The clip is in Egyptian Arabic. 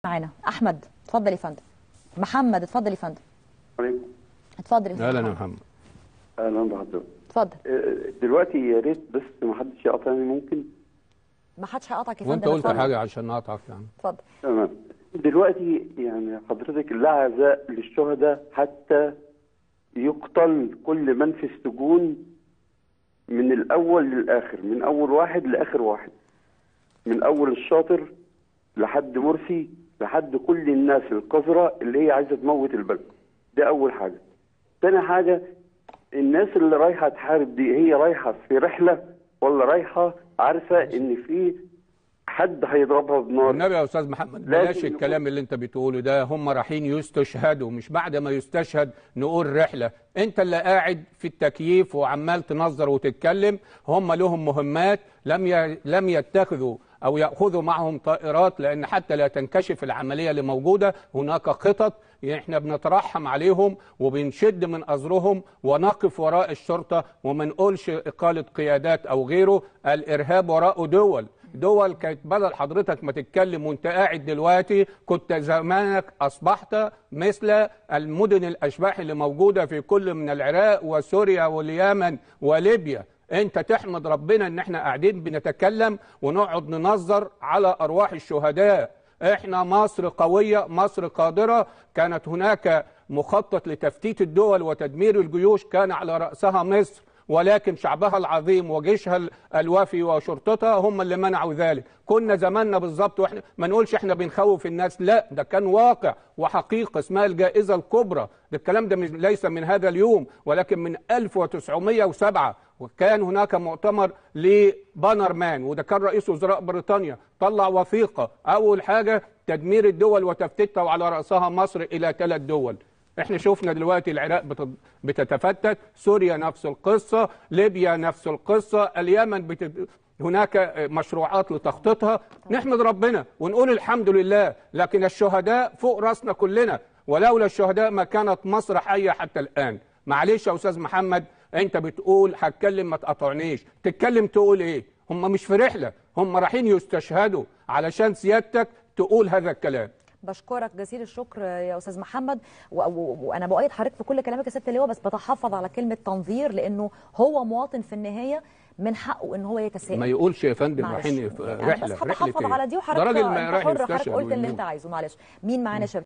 معانا احمد اتفضل يا فندم محمد اتفضل يا فندم عليكم اتفضل يا فندم اهلا يا محمد اهلا بحضرتك اتفضل آه، دلوقتي يا ريت بس ما حدش يقاطعني ممكن ما حدش هيقطعك يا فندم وانت قلت اتفضل. حاجه عشان اقطعك يعني اتفضل تمام دلوقتي يعني حضرتك لا عزاء للشهداء حتى يقتل كل من في السجون من الاول للاخر من اول واحد لاخر واحد من اول الشاطر لحد مرسي لحد كل الناس القذرة اللي هي عايزه تموت البلد ده اول حاجه تاني حاجه الناس اللي رايحه تحارب دي هي رايحه في رحله ولا رايحه عارفه ان في حد هيضربها بنار النبي يا استاذ محمد لازم بلاش نقول- الكلام اللي انت بتقوله ده هم رايحين يستشهدوا مش بعد ما يستشهد نقول رحله انت اللي قاعد في التكييف وعمال تنظر وتتكلم هم لهم مهمات لم ي... لم يتخذوا او ياخذوا معهم طائرات لان حتى لا تنكشف العمليه اللي موجوده هناك خطط يعني احنا بنترحم عليهم وبنشد من ازرهم ونقف وراء الشرطه وما نقولش اقاله قيادات او غيره الارهاب وراءه دول دول كانت بدل حضرتك ما تتكلم وانت قاعد دلوقتي كنت زمانك اصبحت مثل المدن الاشباح اللي موجوده في كل من العراق وسوريا واليمن وليبيا انت تحمد ربنا ان احنا قاعدين بنتكلم ونقعد ننظر على ارواح الشهداء احنا مصر قويه مصر قادره كانت هناك مخطط لتفتيت الدول وتدمير الجيوش كان على راسها مصر ولكن شعبها العظيم وجيشها ال- الوافي وشرطتها هم اللي منعوا ذلك كنا زماننا بالظبط واحنا ما نقولش احنا بنخوف الناس لا ده كان واقع وحقيقه اسمها الجائزه الكبرى ده الكلام ده مش- ليس من هذا اليوم ولكن من 1907 وكان هناك مؤتمر لبانرمان وده كان رئيس وزراء بريطانيا طلع وثيقه اول حاجه تدمير الدول وتفتيتها وعلى راسها مصر الى ثلاث دول احنا شفنا دلوقتي العراق بت- بتتفتت سوريا نفس القصة ليبيا نفس القصة اليمن بت... هناك مشروعات لتخطيطها نحمد ربنا ونقول الحمد لله لكن الشهداء فوق راسنا كلنا ولولا الشهداء ما كانت مصر حية حتى الآن معلش يا أستاذ محمد أنت بتقول هتكلم ما تقاطعنيش تتكلم تقول إيه هم مش في رحلة هم رايحين يستشهدوا علشان سيادتك تقول هذا الكلام بشكرك جزيل الشكر يا استاذ محمد و- و- وانا بؤيد حضرتك في كل كلامك يا ست اللواء بس بتحفظ على كلمه تنظير لانه هو مواطن في النهايه من حقه ان هو يتساءل ما يقولش يا فندم معلش. رايحين في يعني رحلة بس رحلة هتحفظ إيه؟ على دي ده وحضرتك راجل انت رايح حر حضرتك يستشهد قلت اللي ويموت. انت عايزه معلش مين معانا يا شباب